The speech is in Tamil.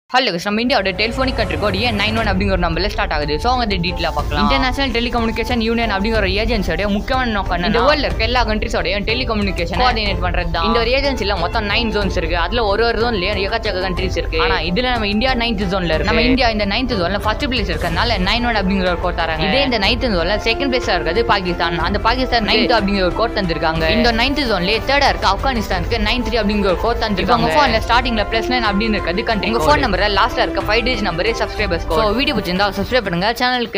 ஹலோ நம்ம இந்தியாவோட டெலிஃபோனிக் கண்ட்ரி கோட் ஏன் நைன் ஒன் அப்படிங்கிற நம்பர்ல ஸ்டார்ட் ஆகுது ஸோ அவங்க டீட்டெயிலாக பார்க்கலாம் இன்டர்நேஷனல் டெலிகம்யூனிகேஷன் யூனியன் அப்படிங்கிற ஒரு ஏஜென்சியோட முக்கியமான நோக்கம் இந்த வேர்ல்ட்ல இருக்க எல்லா கண்ட்ரிஸோட டெலிகம்யூனிகேஷன் கோஆர்டினேட் பண்றது தான் இந்த ஒரு ஏஜென்சில மொத்தம் நைன் ஜோன்ஸ் இருக்கு அதுல ஒரு ஒரு ஜோன்லயே எக்கச்சக்க கண்ட்ரிஸ் இருக்கு ஆனா இதுல நம்ம இந்தியா நைன்த் ஜோன்ல இருக்கு நம்ம இந்தியா இந்த நைன்த் ஜோன்ல ஃபர்ஸ்ட் பிளேஸ் இருக்கறனால நைன் ஒன் அப்படிங்கிற ஒரு கோட் தராங்க இதே இந்த நைன்த் ஜோன்ல செகண்ட் பிளேஸ்ல இருக்கிறது பாகிஸ்தான் அந்த பாகிஸ்தான் நைன்த் அப்படிங்கிற ஒரு கோட் தந்திருக்காங்க இந்த நைன்த் ஜோன்லயே தேர்டா இருக்க ஆப்கானிஸ்தானுக்கு நைன் த்ரீ அப்படிங்கிற ஒரு கோட் தந்திருக்காங்க உங்க போன்ல ஸ்டார்டிங்ல பிளஸ் நைன் அப்படின்னு இருக்கிறது கண்ட்ரி உங்க ஃபோன் நம்பர் லாஸ்ட்ல இருக்க ஃபைவ் டிஜிட் நம்பரே சப்ஸ்கிரைபர்ஸ் ஸோ வீடியோ பிடிச்சிருந்தா சப்ஸ்கிரைப் பண்ணுங்க சேனலுக்கு